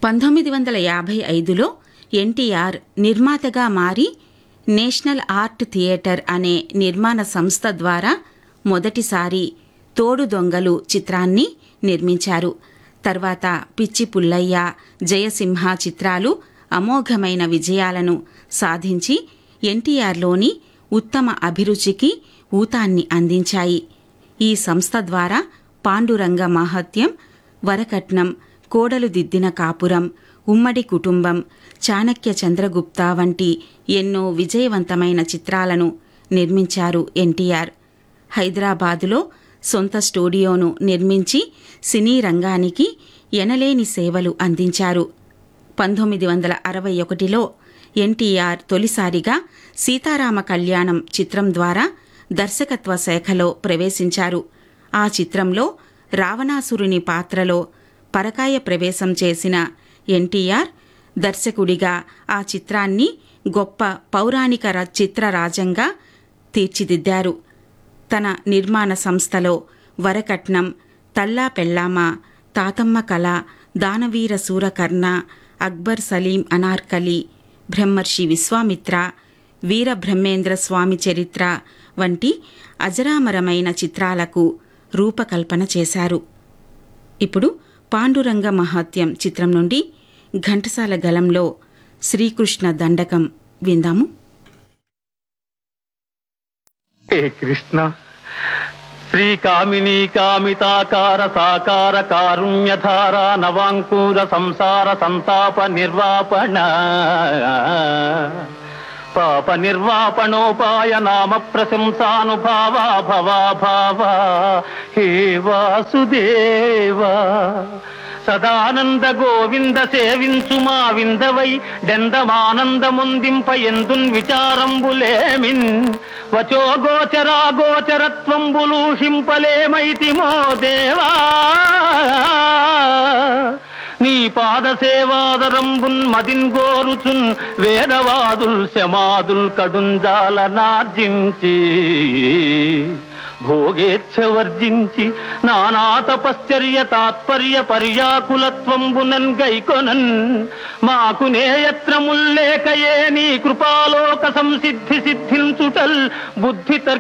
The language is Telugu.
పంతొమ్మిది వందల యాభై ఐదులో ఎన్టీఆర్ నిర్మాతగా మారి నేషనల్ ఆర్ట్ థియేటర్ అనే నిర్మాణ సంస్థ ద్వారా మొదటిసారి తోడు దొంగలు చిత్రాన్ని నిర్మించారు తర్వాత పిచ్చి పుల్లయ్య జయసింహ చిత్రాలు అమోఘమైన విజయాలను సాధించి ఎన్టీఆర్లోని ఉత్తమ అభిరుచికి ఊతాన్ని అందించాయి ఈ సంస్థ ద్వారా పాండురంగ మహత్యం వరకట్నం కోడలు దిద్దిన కాపురం ఉమ్మడి కుటుంబం చాణక్య చంద్రగుప్త వంటి ఎన్నో విజయవంతమైన చిత్రాలను నిర్మించారు ఎన్టీఆర్ హైదరాబాదులో సొంత స్టూడియోను నిర్మించి సినీ రంగానికి ఎనలేని సేవలు అందించారు పంతొమ్మిది వందల అరవై ఒకటిలో ఎన్టీఆర్ తొలిసారిగా సీతారామ కళ్యాణం చిత్రం ద్వారా దర్శకత్వ శాఖలో ప్రవేశించారు ఆ చిత్రంలో రావణాసురుని పాత్రలో పరకాయ ప్రవేశం చేసిన ఎన్టీఆర్ దర్శకుడిగా ఆ చిత్రాన్ని గొప్ప పౌరాణిక ర- చిత్రరాజంగా తీర్చిదిద్దారు తన నిర్మాణ సంస్థలో వరకట్నం తల్లా పెళ్ళామ తాతమ్మ కళ దానవీర సూరకర్ణ అక్బర్ సలీం అనార్కలి బ్రహ్మర్షి విశ్వామిత్ర వీరబ్రహ్మేంద్ర స్వామి చరిత్ర వంటి అజరామరమైన చిత్రాలకు రూపకల్పన చేశారు ఇప్పుడు పాండురంగ మహాత్యం చిత్రం నుండి ఘంటసాల గలంలో శ్రీకృష్ణ దండకం విందాము హే కృష్ణ శ్రీకామినీ కామితాకార సాకార కారుణ్యధార నవాంకూర సంసార సంతాప నిర్వాపణ పాప నిర్వాపణోపాయ నామ ప్రశంసానుభావ భవా భావ హే వాసుదేవా సదానంద గోవింద సేవించు మా విందవై డెందమానందముందింప ఎందున్ విచారంబులేమిన్ వచో గోచరా గోచరత్వంబులూషింపలేమైతిమో దేవా నీ పాద సేవాదరంబున్ మదిన్ గోరుచున్ వేదవాదుల్ శమాదుల్ కడుంజాల నార్జించి భోగేచ్ఛ వర్జించి నానా తపశ్చర్య తాత్పర్య పర్యాకులత్వంబునన్ గైకొనన్ మాకు నేయత్రముల్లేకయే నీ కృపాలోక సంసిద్ధి సిద్ధించుటల్ బుద్ధి